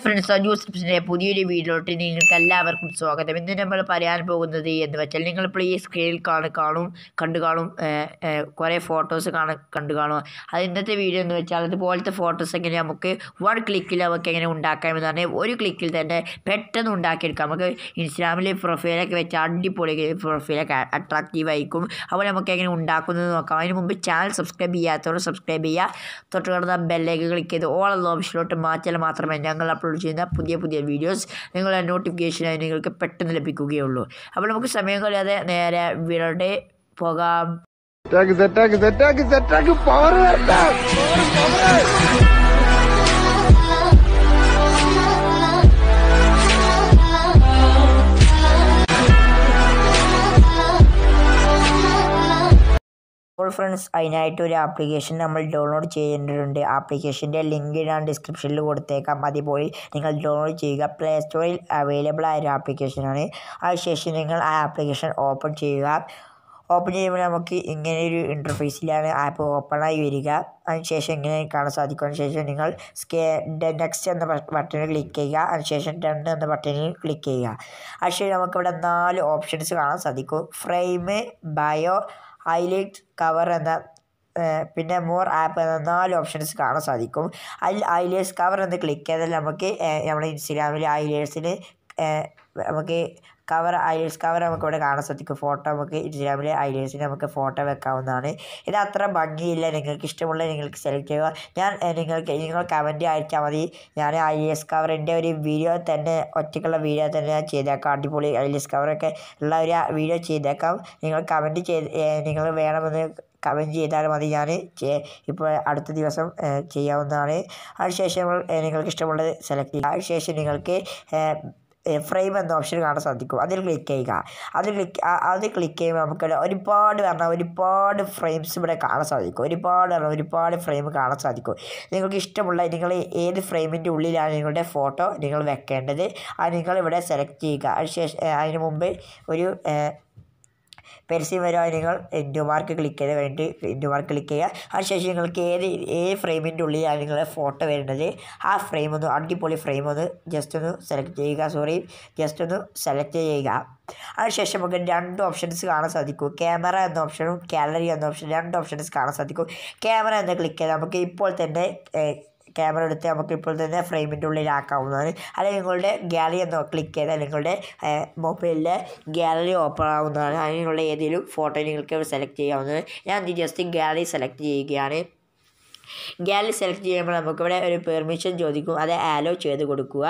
friends news ടിപ്സിൻ്റെ പുതിയൊരു വീഡിയോയിലോട്ട് നിങ്ങൾക്ക് എല്ലാവർക്കും സ്വാഗതം ഇന്ന് നമ്മൾ പറയാൻ പോകുന്നത് എന്ന് വെച്ചാൽ നിങ്ങളിപ്പോൾ ഈ സ്ക്രീനിൽ കാണും കാണും കണ്ടു കാണും ഏഹ്, ഏഹ്, കുറേ ഫോട്ടോസ് കാണ കണ്ടു കാണും അത് ഇന്നത്തെ വീഡിയോ എന്ന് വെച്ചാൽ അതുപോലത്തെ ഫോട്ടോസ് എങ്ങനെ നമുക്ക് വൺ ക്ലിക്കിൽ നമുക്ക് എങ്ങനെ ഉണ്ടാക്കാമെന്നാണ് ഒരു ക്ലിക്കിൽ തന്നെ പെട്ടെന്ന് ഉണ്ടാക്കിയെടുക്കാം നമുക്ക് ഇൻസ്റ്റാഗ്രാമിൽ പ്രൊഫൈലൊക്കെ വെച്ച് അടിപൊളി പ്രൊഫൈലൊക്കെ അട്രാക്റ്റീവ് ആയിരിക്കും അപ്പോൾ നമുക്ക് എങ്ങനെ ഉണ്ടാക്കുന്നത് നോക്കാം അതിന് മുമ്പ് ചാനൽ സബ്സ്ക്രൈബ് ചെയ്യാത്തവർ സബ്സ്ക്രൈബ് ചെയ്യുക തൊട്ട് കിടന്ന ബെല്ലേക്ക് ക്ലിക്ക് ചെയ്ത് ഓൾ എന്ന ഓപ്ഷനിലോട്ട് മാറ്റിയാൽ മാത്രമേ ഞങ്ങൾ അപ്ലോഡ് ചെയ്യുന്ന പുതിയ പുതിയ വീഡിയോസ് നിങ്ങളുടെ നോട്ടിഫിക്കേഷനായി നിങ്ങൾക്ക് പെട്ടെന്ന് ലഭിക്കുകയുള്ളൂ അപ്പോൾ നമുക്ക് സമയം കളയാതെ നേരെ വീഡിയോയുടെ പോകാം സെറ്റാക്ക് സെറ്റാക്ക് സെറ്റാക്ക് സെറ്റാക്ക് പവർ അപ്പോൾ ഫ്രണ്ട്സ് അതിനായിട്ട് ഒരു ആപ്ലിക്കേഷൻ നമ്മൾ ഡൗൺലോഡ് ചെയ്യേണ്ടതുണ്ട് ആപ്ലിക്കേഷൻ്റെ ലിങ്ക് ഞാൻ ഡിസ്ക്രിപ്ഷനിൽ കൊടുത്തേക്കാം അതുപോലെ നിങ്ങൾ ഡൗൺലോഡ് ചെയ്യുക പ്ലേ സ്റ്റോറിൽ അവൈലബിൾ ആയ ഒരു ആപ്ലിക്കേഷനാണ് അതിനുശേഷം നിങ്ങൾ ആ ആപ്ലിക്കേഷൻ ഓപ്പൺ ചെയ്യുക ഓപ്പൺ ചെയ്യുമ്പോൾ നമുക്ക് ഇങ്ങനെ ഒരു ഇൻ്റർഫേസിലാണ് ആപ്പ് ഓപ്പണായി വരിക അതിനുശേഷം ഇങ്ങനെ കാണാൻ സാധിക്കും അതിനുശേഷം നിങ്ങൾ സ്കേ നെക്സ്റ്റ് എന്ന ബട്ടണിൽ ക്ലിക്ക് ചെയ്യുക അതിനുശേഷം ഡൺ എന്ന ബട്ടണിൽ ക്ലിക്ക് ചെയ്യുക അതിനുശേഷം നമുക്കിവിടെ നാല് ഓപ്ഷൻസ് കാണാൻ സാധിക്കും ഫ്രെയിം ബയോ ഹൈലൈറ്റ് കവർ എന്ന ഏഹ് പിന്നെ മോർ ആപ്പ് എന്ന നാല് ഓപ്ഷൻസ് കാണാൻ സാധിക്കും അതിൽ ഐലേഴ്സ് കവർ എന്ന് ക്ലിക്ക് ചെയ്താൽ നമുക്ക് ഏഹ് നമ്മുടെ ഇൻസ്റ്റഗ്രാമിൽ ഐലേഴ്സിന് നമുക്ക് കവർ ഐലേഴ്സ് കവർ നമുക്ക് ഇവിടെ കാണാൻ സാധിക്കും ഫോട്ടോ നമുക്ക് ഇൻസ്റ്റഗ്രാമിൽ ഐലേഴ്സിന് നമുക്ക് ഫോട്ടോ വെക്കാവുന്നതാണ് ഇത് അത്ര ഭംഗിയില്ല നിങ്ങൾക്ക് ഇഷ്ടമുള്ള നിങ്ങൾക്ക് സെലക്ട് ചെയ്യുക ഞാൻ ഏഹ് നിങ്ങൾക്ക് നിങ്ങൾ കമൻറ്റ് അയച്ചാൽ മതി ഞാൻ ഐലേഴ്സ് കവറിൻ്റെ ഒരു വീഡിയോ തന്നെ ഒറ്റയ്ക്കുള്ള വീഡിയോ തന്നെ ഞാൻ ചെയ്തേക്കാം അടിപൊളി ഐലേഴ്സ് കവറൊക്കെ ഉള്ള ഒരു വീഡിയോ ചെയ്തേക്കാം നിങ്ങൾ കമൻറ്റ് ചെയ്ത് ഏഹ് നിങ്ങൾ വേണമെന്ന് കമൻറ്റ് ചെയ്താൽ മതി ഞാൻ ഇപ്പോൾ അടുത്ത ദിവസം ഏഹ് ചെയ്യാവുന്നതാണ് അതിനുശേഷം നമ്മൾ, ഏഹ് നിങ്ങൾക്ക് ഇഷ്ടമുള്ളത് സെലക്ട് ചെയ്യുക അതിനുശേഷം നിങ്ങൾക്ക് ഫ്രെയിം എന്ന ഓപ്ഷൻ കാണാൻ സാധിക്കും അതിൽ ക്ലിക്ക് ചെയ്യുക അതിൽ ക്ലിക്ക് അത് ക്ലിക്ക് ചെയ്യുമ്പോൾ നമുക്ക് ഒരുപാട് പറഞ്ഞാൽ ഒരുപാട് ഫ്രെയിംസ് ഇവിടെ കാണാൻ സാധിക്കും ഒരുപാട് പറഞ്ഞാൽ ഒരുപാട് ഫ്രെയിം കാണാൻ സാധിക്കും നിങ്ങൾക്ക് ഇഷ്ടമുള്ള നിങ്ങൾ ഏത് ഫ്രെയിമിൻ്റെ ഉള്ളിലാണ് നിങ്ങളുടെ ഫോട്ടോ നിങ്ങൾ വെക്കേണ്ടത് അത് നിങ്ങൾ ഇവിടെ സെലക്ട് ചെയ്യുക അതിനുശേഷം ഏഹ് അതിന് മുമ്പ് ഒരു ഏഹ് പരസ്യം വരുവാൻ നിങ്ങൾ ഇൻഡു മാർക്ക് ക്ലിക്ക് ചെയ്ത് വേണ്ടി ഇൻഡു മാർക്ക് ക്ലിക്ക് ചെയ്യുക അതിനുശേഷം നിങ്ങൾക്ക് ഏത് ഏത് ഫ്രെയിമിൻ്റെ ഉള്ളിലാണ് നിങ്ങളുടെ ഫോട്ടോ വരുന്നത് ആ ഫ്രെയിം ഒന്ന് അടിപൊളി ഫ്രെയിം ഒന്ന് ജസ്റ്റ് ഒന്ന് സെലക്ട് ചെയ്യുക സോറി ജസ്റ്റ് ഒന്ന് സെലക്ട് ചെയ്യുക അതിനുശേഷം നമുക്ക് രണ്ട് ഓപ്ഷൻസ് കാണാൻ സാധിക്കും ക്യാമറ എന്ന ഓപ്ഷനും ഗാലറി എന്ന ഓപ്ഷൻ രണ്ട് ഓപ്ഷൻസ് കാണാൻ സാധിക്കും ക്യാമറ എന്ന് ക്ലിക്ക് ചെയ്താൽ നമുക്ക് ഇപ്പോൾ തന്നെ ഏഹ്, ക്യാമറ എടുത്ത് നമുക്ക് ഇപ്പോൾ തന്നെ ഫ്രെയിമിൻ്റെ ഉള്ളിലാക്കാവുന്നതാണ് അല്ലെങ്കിൽ നിങ്ങളുടെ ഗാലറി എന്ന് ക്ലിക്ക് ചെയ്താൽ നിങ്ങളുടെ മൊബൈലിലെ ഗാലറി ഓപ്പൺ ആവുന്നതാണ് അതിനുള്ള ഏതെങ്കിലും ഫോട്ടോ നിങ്ങൾക്ക് സെലക്ട് ചെയ്യാവുന്നത് ഞാൻ ജസ്റ്റ് ഗാലറി സെലക്ട് ചെയ്യുകയാണ് ഗാലറി സെലക്ട് ചെയ്യുമ്പോൾ നമുക്കിവിടെ ഒരു പെർമിഷൻ ചോദിക്കും അത് ആലോ ചെയ്ത് കൊടുക്കുക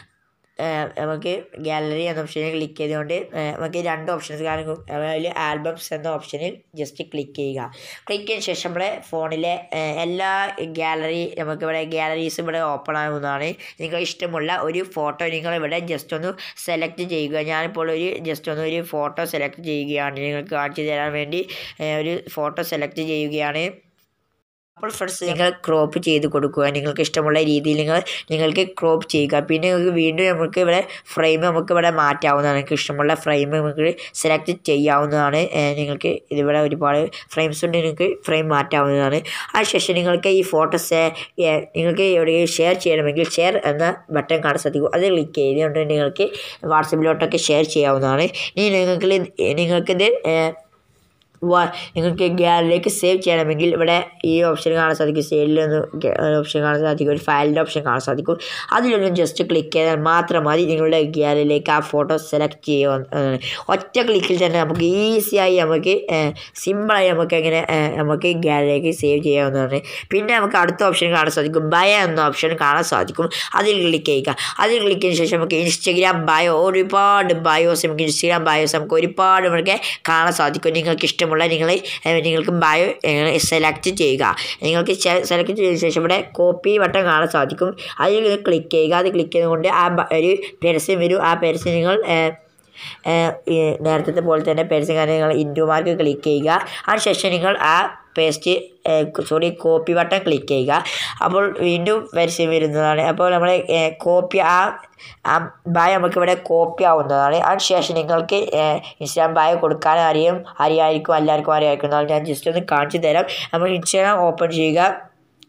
ഏഹ് നമുക്ക് ഗാലറി എന്ന ഓപ്ഷനിൽ ക്ലിക്ക് ചെയ്തുകൊണ്ട് ഏഹ് നമുക്ക് രണ്ട് ഓപ്ഷൻസ് കാണും അതിൽ ആൽബംസ് എന്ന ഓപ്ഷനിൽ ജസ്റ്റ് ക്ലിക്ക് ചെയ്യുക ക്ലിക്ക് ചെയ്തതിന് ശേഷം നമ്മുടെ ഫോണിലെ ഏഹ് എല്ലാ ഗാലറി നമുക്കിവിടെ ഗാലറീസ് ഇവിടെ ഓപ്പൺ ആകുന്നതാണ് നിങ്ങൾക്ക് ഇഷ്ടമുള്ള ഒരു ഫോട്ടോ നിങ്ങൾ ഇവിടെ ജസ്റ്റ് ഒന്ന് സെലക്ട് ചെയ്യുക ഞാനിപ്പോൾ ഒരു ജസ്റ്റ് ഒന്ന് ഒരു ഫോട്ടോ സെലക്ട് ചെയ്യുകയാണ് നിങ്ങൾക്ക് കാണിച്ചു തരാൻ വേണ്ടി ഏഹ് ഒരു ഫോട്ടോ സെലക്ട് ചെയ്യുകയാണ് അപ്പോൾ ഫ്രണ്ട്സ് നിങ്ങൾ ക്രോപ്പ് ചെയ്ത് കൊടുക്കുക നിങ്ങൾക്ക് ഇഷ്ടമുള്ള രീതിയിൽ നിങ്ങൾ നിങ്ങൾക്ക് ക്രോപ്പ് ചെയ്യുക പിന്നെ നിങ്ങൾക്ക് വീണ്ടും നമുക്ക് ഇവിടെ ഫ്രെയിം നമുക്ക് ഇവിടെ മാറ്റാവുന്നതാണ് നിങ്ങൾക്ക് ഇഷ്ടമുള്ള ഫ്രെയിം നമുക്ക് സെലക്ട് ചെയ്യാവുന്നതാണ് ഏഹ് നിങ്ങൾക്ക് ഇതിവിടെ ഒരുപാട് ഫ്രെയിംസ് ഉണ്ട് നിങ്ങൾക്ക് ഫ്രെയിം മാറ്റാവുന്നതാണ് അതിനുശേഷം നിങ്ങൾക്ക് ഈ ഫോട്ടോസ് നിങ്ങൾക്ക് എവിടെയെങ്കിലും ഷെയർ ചെയ്യണമെങ്കിൽ ഷെയർ എന്ന ബട്ടൺ കാണാൻ സാധിക്കും അത് ക്ലിക്ക് ചെയ്തുകൊണ്ട് നിങ്ങൾക്ക് വാട്സപ്പിലോട്ടൊക്കെ ഷെയർ ചെയ്യാവുന്നതാണ് ഇനി നിങ്ങൾക്ക് നിങ്ങൾക്കിത് ഏഹ് വാ നിങ്ങൾക്ക് ഗാലറിയിലേക്ക് സേവ് ചെയ്യണമെങ്കിൽ ഇവിടെ ഈ ഓപ്ഷൻ കാണാൻ സാധിക്കും സൈഡിലൊന്ന് ഓപ്ഷൻ കാണാൻ സാധിക്കും ഒരു ഫയലിൻ്റെ ഓപ്ഷൻ കാണാൻ സാധിക്കും അതിലൊന്ന് ജസ്റ്റ് ക്ലിക്ക് ചെയ്താൽ മാത്രം മതി നിങ്ങളുടെ ഗാലറിയിലേക്ക് ആ ഫോട്ടോ സെലക്ട് ചെയ്യുക ഒറ്റ ക്ലിക്കിൽ തന്നെ നമുക്ക് ഈസിയായി നമുക്ക് സിമ്പിളായി നമുക്ക് എങ്ങനെ ഏഹ്, നമുക്ക് ഗാലറിയിലേക്ക് സേവ് ചെയ്യാവുന്നതാണ് പിന്നെ നമുക്ക് അടുത്ത ഓപ്ഷൻ കാണാൻ സാധിക്കും ബയ എന്ന ഓപ്ഷൻ കാണാൻ സാധിക്കും അതിൽ ക്ലിക്ക് ചെയ്യുക അതിൽ ക്ലിക്ക് ചെയ്തതിന് ശേഷം നമുക്ക് ഇൻസ്റ്റഗ്രാം ബയോ ഒരുപാട് ബയോസ് നമുക്ക് ഇൻസ്റ്റഗ്രാം ബയോസ് നമുക്ക് ഒരുപാട് നമുക്ക് കാണാൻ സാധിക്കും നിങ്ങൾക്ക് ഇഷ്ടമുള്ള നിങ്ങൾ നിങ്ങൾക്ക് ബയോ സെലക്ട് ചെയ്യുക നിങ്ങൾക്ക് സെലക്ട് ചെയ്തതിന് ശേഷം ഇവിടെ കോപ്പി ബട്ടൺ കാണാൻ സാധിക്കും അതിൽ ക്ലിക്ക് ചെയ്യുക അത് ക്ലിക്ക് ചെയ്തുകൊണ്ട് ആ ബ- ഒരു പരസ്യം വരും ആ പരസ്യം നിങ്ങൾ ഏഹ്, ഏഹ്, ഈ നേരത്തെ പോലെ തന്നെ പരസ്യം കാരണം നിങ്ങൾ ഇൻഡു മാർക്ക് ക്ലിക്ക് ചെയ്യുക അതിനുശേഷം നിങ്ങൾ ആ paste sorry copy button click ചെയ്യുക അപ്പോൾ വീണ്ടും പരസ്യം വരുന്നതാണ് അപ്പോൾ നമ്മൾ കോപ്പി ആ ആ ബായ് നമുക്ക് ഇവിടെ കോപ്പി ആവുന്നതാണ് അതിനുശേഷം നിങ്ങൾക്ക് ഇൻസ്റ്റാഗ്രാം ബായ് കൊടുക്കാൻ അറിയും അറിയായിരിക്കും എല്ലാവർക്കും അറിയായിരിക്കും എന്നാൽ ഞാൻ ജസ്റ്റ് ഒന്ന് കാണിച്ചു തരാം നമ്മൾ ഇൻസ്റ്റാഗ്രാം ഓപ്പൺ ചെയ്യുക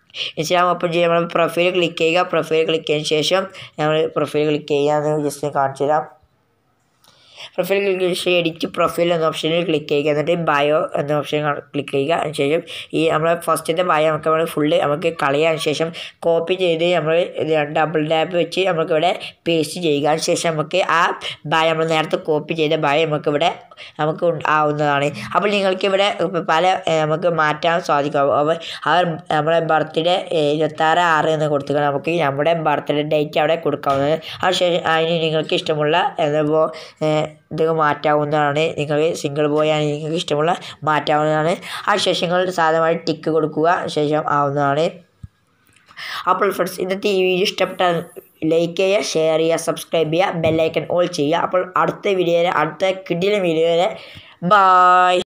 ഇൻസ്റ്റാഗ്രാം ഓപ്പൺ ചെയ്യുക നമ്മൾ പ്രൊഫൈൽ ക്ലിക്ക് ചെയ്യുക പ്രൊഫൈൽ ക്ലിക്ക് ചെയ്തതിന് ശേഷം നമ്മൾ പ്രൊഫൈൽ ക്ലിക്ക് ചെയ്യുക എന്ന് ജസ്റ്റ് കാണിച്ചു തരാം പ്രൊഫൈൽ ക്ലിക്ക് ചെയ്ത് എഡിറ്റ് പ്രൊഫൈൽ എന്ന ഓപ്ഷനിൽ ക്ലിക്ക് ചെയ്യുക എന്നിട്ട് ബയോ എന്ന ഓപ്ഷൻ ക്ലിക്ക് ചെയ്യുക അതിനുശേഷം ഈ നമ്മൾ ഫസ്റ്റത്തെ ബയോ നമുക്ക് നമ്മൾ ഫുള്ള് നമുക്ക് കളയാൻ ശേഷം കോപ്പി ചെയ്ത് നമ്മൾ ഡബിൾ ടാപ്പ് വെച്ച് നമുക്ക് ഇവിടെ പേസ്റ്റ് ചെയ്യുക അതിനുശേഷം നമുക്ക് ആ ബയോ നമ്മൾ നേരത്തെ കോപ്പി ചെയ്ത ബയോ നമുക്ക് ഇവിടെ നമുക്ക് ഉണ്ട- ആവുന്നതാണ് അപ്പോൾ നിങ്ങൾക്ക് ഇവിടെ പല ഏ, നമുക്ക് മാറ്റാൻ സാധിക്കും അപ്പോൾ അവർ നമ്മളെ ബർത്ത്ഡേ ഇരുപത്താറ് ആറ് എന്ന് കൊടുത്തുകൊണ്ട് നമുക്ക് നമ്മുടെ ബർത്ത്ഡേ ഡേറ്റ് അവിടെ കൊടുക്കാവുന്നത് അതിനുശേഷം അതിന് നിങ്ങൾക്ക് ഇഷ്ടമുള്ള എന്താ ഇത് മാറ്റാവുന്നതാണ് നിങ്ങൾക്ക് സിംഗിൾ ബോയ് ആണ് നിങ്ങൾക്ക് ഇഷ്ടമുള്ള മാറ്റാവുന്നതാണ് അതിനുശേഷം നിങ്ങൾ സാധാരണ ടിക്ക് കൊടുക്കുക ശേഷം ആവുന്നതാണ് അപ്പോൾ ഫ്രണ്ട്സ് ഇന്നത്തെ ഈ വീഡിയോ ഇഷ്ടപ്പെട്ടാൽ ലൈക്ക് ചെയ്യുക ഷെയർ ചെയ്യുക സബ്സ്ക്രൈബ് ചെയ്യുക ബെല്ലൈക്കൺ ഓൾ ചെയ്യുക അപ്പോൾ അടുത്ത വീഡിയോയിൽ അടുത്ത കിടിലൻ വീഡിയോയിൽ ബായ്